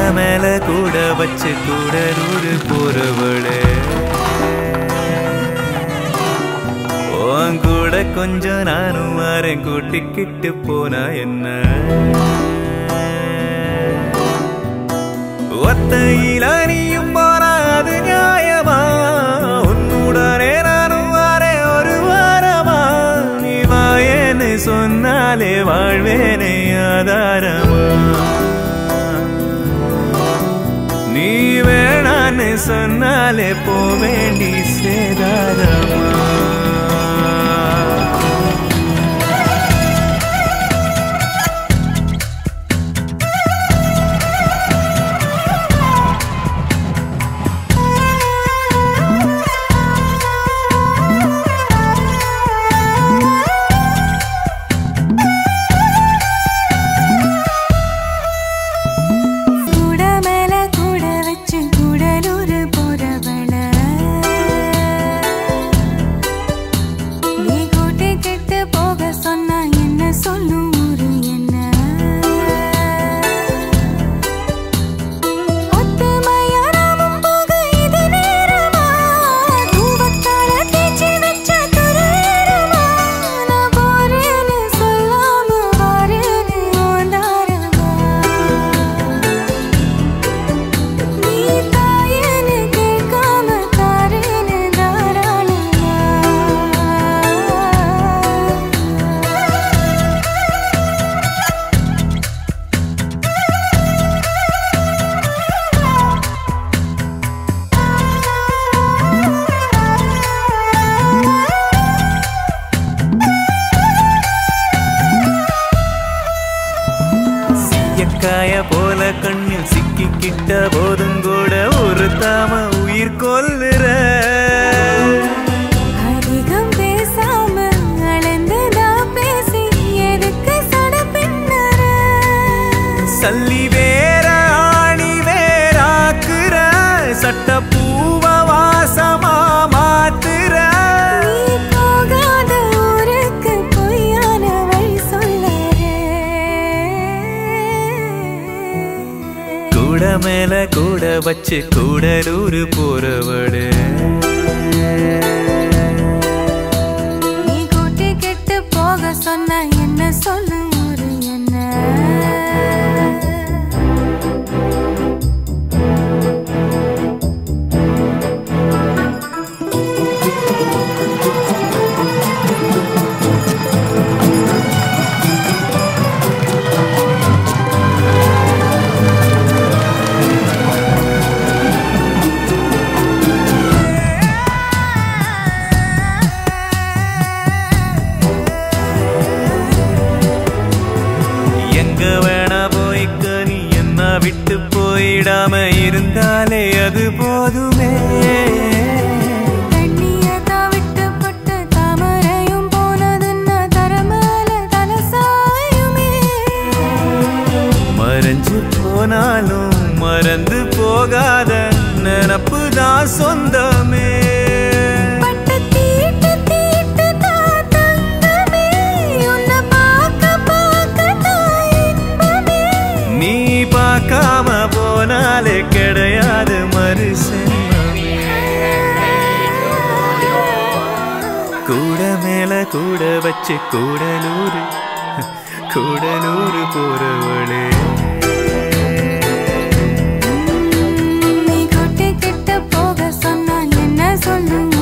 மேல கூட வச்சு கூட நூறு போறவளே உன் கூட கொஞ்சம் நானும் வரேன் கூட்டிக்கிட்டு போனா என்ன ஒத்தையில நீயும் போனா அது நியாயமா உன்னுடனே நானும் வரேன் ஒரு வாரமா நீ வாயேன்னு சொன்னாலே வாழ்வேனே ஆதாரமா நீ வேணான்னு சொன்னாலே போவேண்டி சேதாரமா கூட மேல கூட வச்சு கூடலூர் போறவள நீ கூட்டி கிட்டு போக சொன்னா என்ன சொல்லும் ஊரு என்ன ஒத்துமையா நாமும் போக இது நேரமா தூவத்தால தேய்ச்சி வச்ச துரேரமா நான் போறேன்னு சொல்லாம வாரேன்னு ஓந்தாரமா நீ தாயேன்னு கேட்காம தாரேன்னு தாராளமா சீயக்காய போல கண்ணில் சிக்கிக்கிட்ட போதும் கூட ஒரு தாம உயிர் கொல்லுற அதிகம் பேசாம அளந்துதான் பேசி எதுக்கு சட பின்னர சல்லி வேற ஆணி வேறாக்குற சட்ட பூவ வாசமா மாத்துற நீ போகாத ஊருக்கு பொய்யான வழி சொல்லறே கூட மேல கூட வச்சு கூடலூர் போறவடு நீ கூட்டி கெட்டு போக சொன்ன என்ன சொல்லும் ஒரு என்ன எங்க வேணா போய்க்க நீ என்ன விட்டு போயிடாம இருந்தாலே அது போதுமே தண்ணியதான் விட்டு பட்டு தாமரையும் போனதுன்னா தரமேல தலசாயுமே மறைஞ்சு போனாலும் மறந்து போகாத நினப்பு தான் சொந்தமே பட்டு தீட்டு தீட்டு தான் தங்கமே உன்னை பார்க்க பார்க்க தான் இன்பமே நீ பார்க்காம போனாலே கிடையாது மறுசெல்வமே கூட மேல கூட வச்சு கூடலூர் கூடலூர் போறவளே நீ கூட்டி கிட்ட போக சொன்னா என்ன சொல்லும்